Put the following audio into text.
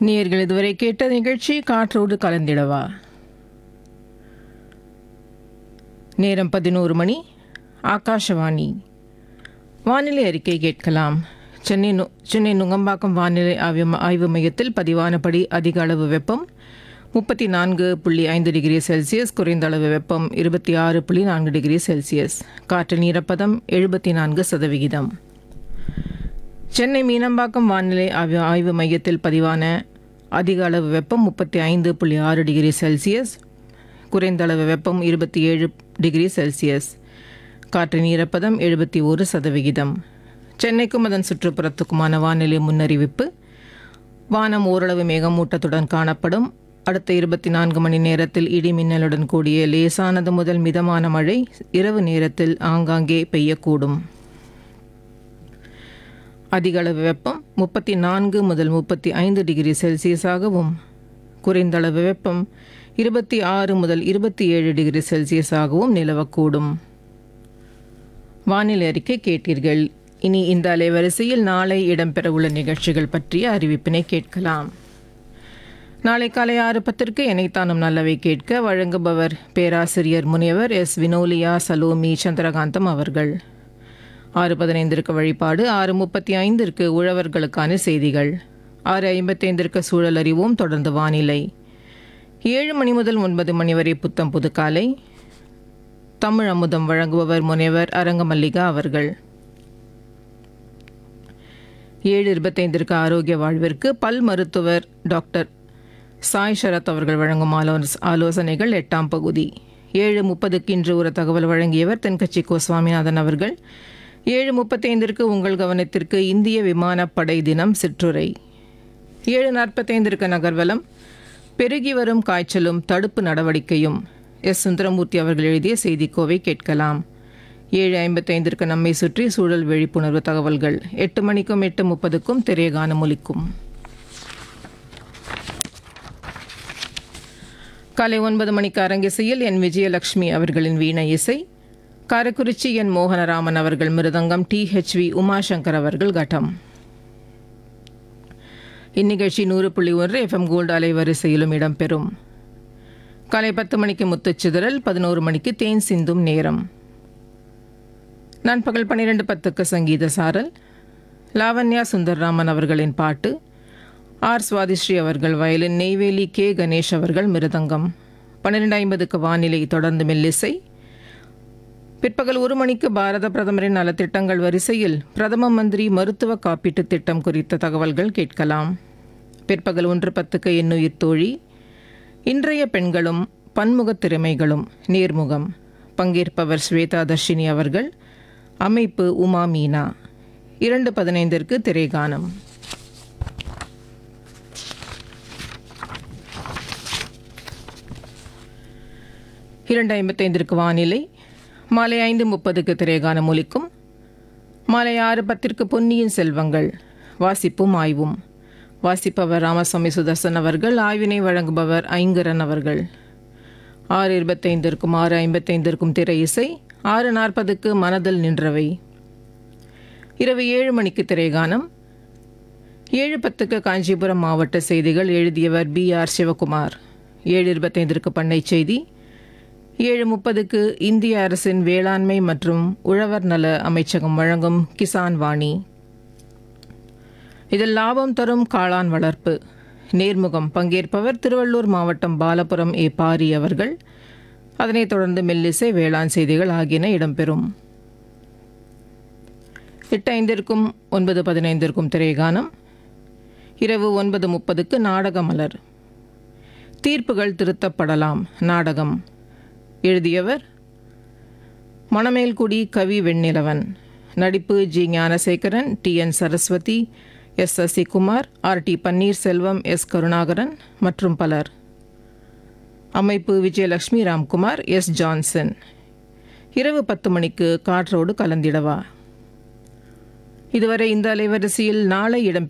நேர்கள் இதுவரை கேட்ட நிகழ்ச்சி காற்றோடு கலந்திடவா நேரம் பதினோரு மணி ஆகாஷவாணி வானிலை அறிக்கை கேட்கலாம் சென்னை நு சென்னை நுங்கம்பாக்கம் வானிலை ஆய்வு ம- ஆய்வு மையத்தில் பதிவானபடி அதிக அளவு வெப்பம் முப்பத்தி நான்கு புள்ளி ஐந்து டிகிரி செல்சியஸ் குறைந்த அளவு வெப்பம் இருபத்தி ஆறு புள்ளி நான்கு டிகிரி செல்சியஸ் காற்றின் ஈரப்பதம் எழுபத்தி நான்கு சதவிகிதம் சென்னை மீனம்பாக்கம் வானிலை ஆய்வு ஆய்வு மையத்தில் பதிவான அதிக அளவு வெப்பம் முப்பத்தி ஐந்து புள்ளி ஆறு டிகிரி செல்சியஸ் குறைந்த அளவு வெப்பம் இருபத்தி ஏழு டிகிரி செல்சியஸ் காற்றின் ஈரப்பதம் எழுபத்தி ஒரு சதவிகிதம் சென்னைக்கும் அதன் சுற்றுப்புறத்துக்குமான வானிலை முன்னறிவிப்பு வானம் ஓரளவு மேகமூட்டத்துடன் காணப்படும் அடுத்த இருபத்தி நான்கு மணி நேரத்தில் இடி மின்னலுடன் கூடிய லேசானது முதல் மிதமான மழை இரவு நேரத்தில் ஆங்காங்கே பெய்யக்கூடும் அதிக அளவு வெப்பம் முப்பத்தி நான்கு முதல் முப்பத்தி ஐந்து டிகிரி செல்சியஸாகவும் குறைந்த அளவு வெப்பம் இருபத்தி ஆறு முதல் இருபத்தி ஏழு டிகிரி செல்சியஸாகவும் நிலவக்கூடும் வானிலை அறிக்கை கேட்டீர்கள் இனி இந்த அலைவரிசையில் நாளை இடம்பெறவுள்ள நிகழ்ச்சிகள் பற்றிய அறிவிப்பினை கேட்கலாம் நாளை காலை ஆறு பத்திற்கு எனைத்தானும் நல்லவை கேட்க வழங்குபவர் பேராசிரியர் முனைவர் எஸ் வினோலியா சலோமி சந்திரகாந்தம் அவர்கள் ஆறு பதினைந்திற்கு வழிபாடு ஆறு முப்பத்தி ஐந்திற்கு உழவர்களுக்கான செய்திகள் ஆறு ஐம்பத்தைந்திற்கு சூழல் அறிவோம் தொடர்ந்து வானிலை ஏழு மணி முதல் ஒன்பது மணி வரை புத்தம் புது காலை தமிழ் அமுதம் வழங்குபவர் முனைவர் அரங்கமல்லிகா அவர்கள் ஏழு இருபத்தைந்திற்கு ஆரோக்கிய வாழ்விற்கு பல் மருத்துவர் டாக்டர் சாய் சரத் அவர்கள் வழங்கும் ஆலோஸ் ஆலோசனைகள் எட்டாம் பகுதி ஏழு முப்பதுக்கு இன்று ஒரு தகவல் வழங்கியவர் தென்கட்சி கோ சுவாமிநாதன் அவர்கள் ஏழு முப்பத்தைந்திற்கு உங்கள் கவனத்திற்கு இந்திய விமானப்படை தினம் சிற்றுரை ஏழு நாற்பத்தைந்திற்கு நகர்வலம் பெருகி வரும் காய்ச்சலும் தடுப்பு நடவடிக்கையும் எஸ் சுந்தரமூர்த்தி அவர்கள் எழுதிய செய்திக்கோவை கேட்கலாம் ஏழு ஐம்பத்தைந்திற்கு நம்மை சுற்றி சூழல் விழிப்புணர்வு தகவல்கள் எட்டு மணிக்கும் எட்டு முப்பதுக்கும் திரையகானம் ஒலிக்கும் காலை ஒன்பது மணிக்கு அரங்கிசையில் என் விஜயலட்சுமி அவர்களின் வீணை இசை காரைக்குறிச்சி என் மோகனராமன் அவர்கள் மிருதங்கம் டி ஹெச்வி உமாசங்கர் அவர்கள் கட்டம் இந்நிகழ்ச்சி நூறு புள்ளி ஒன்று எஃப்எம் கோல்டு அலைவரிசையிலும் இடம்பெறும் காலை பத்து மணிக்கு முத்துச்சிதறல் பதினோரு மணிக்கு தேன் சிந்தும் நேரம் நண்பகல் பன்னிரெண்டு பத்துக்கு சங்கீத சாரல் லாவண்யா சுந்தர்ராமன் அவர்களின் பாட்டு ஆர் சுவாதிஸ்ரீ அவர்கள் வயலின் நெய்வேலி கே கணேஷ் அவர்கள் மிருதங்கம் பன்னிரெண்டு ஐம்பதுக்கு வானிலை தொடர்ந்து மெல்லிசை பிற்பகல் ஒரு மணிக்கு பாரத பிரதமரின் நலத்திட்டங்கள் வரிசையில் பிரதம மந்திரி மருத்துவ காப்பீட்டுத் திட்டம் குறித்த தகவல்கள் கேட்கலாம் பிற்பகல் ஒன்று பத்துக்கு எண்ணுயிர் தோழி இன்றைய பெண்களும் பன்முகத் திறமைகளும் நேர்முகம் பங்கேற்பவர் ஸ்வேதா தர்ஷினி அவர்கள் அமைப்பு உமா மீனா இரண்டு பதினைந்திற்கு திரைகானம் இரண்டு ஐம்பத்தைந்திற்கு வானிலை மாலை ஐந்து முப்பதுக்கு திரைகானம் ஒலிக்கும் மாலை ஆறு பத்திற்கு பொன்னியின் செல்வங்கள் வாசிப்பும் ஆய்வும் வாசிப்பவர் ராமசாமி சுதர்சன் அவர்கள் ஆய்வினை வழங்குபவர் ஐங்கரன் அவர்கள் ஆறு இருபத்தைந்திற்கும் ஆறு ஐம்பத்தைந்திற்கும் திரை இசை ஆறு நாற்பதுக்கு மனதில் நின்றவை இரவு ஏழு மணிக்கு திரைகானம் ஏழு பத்துக்கு காஞ்சிபுரம் மாவட்ட செய்திகள் எழுதியவர் பி ஆர் சிவகுமார் ஏழு இருபத்தைந்திற்கு பண்ணை செய்தி ஏழு முப்பதுக்கு இந்திய அரசின் வேளாண்மை மற்றும் உழவர் நல அமைச்சகம் வழங்கும் கிசான் வாணி இதில் லாபம் தரும் காளான் வளர்ப்பு நேர்முகம் பங்கேற்பவர் திருவள்ளூர் மாவட்டம் பாலபுரம் ஏ பாரி அவர்கள் அதனைத் தொடர்ந்து மெல்லிசை வேளாண் செய்திகள் ஆகியன இடம்பெறும் எட்டு ஐந்திற்கும் ஒன்பது பதினைந்திற்கும் திரைகானம் இரவு ஒன்பது முப்பதுக்கு நாடக மலர் தீர்ப்புகள் திருத்தப்படலாம் நாடகம் எழுதியவர் மணமேல்குடி கவி வெண்ணிலவன் நடிப்பு G Gnanasekaran T N Saraswathi S Sasikumar R T Panneerselvam S Karunakaran மற்றும் பலர் அமைப்பு விஜயலட்சுமி ராம்குமார் எஸ் ஜான்சன் இரவு பத்து மணிக்கு காற்றோடு கலந்திடவா இதுவரை இந்த அலைவரிசையில் நாளை இடம்பெறும்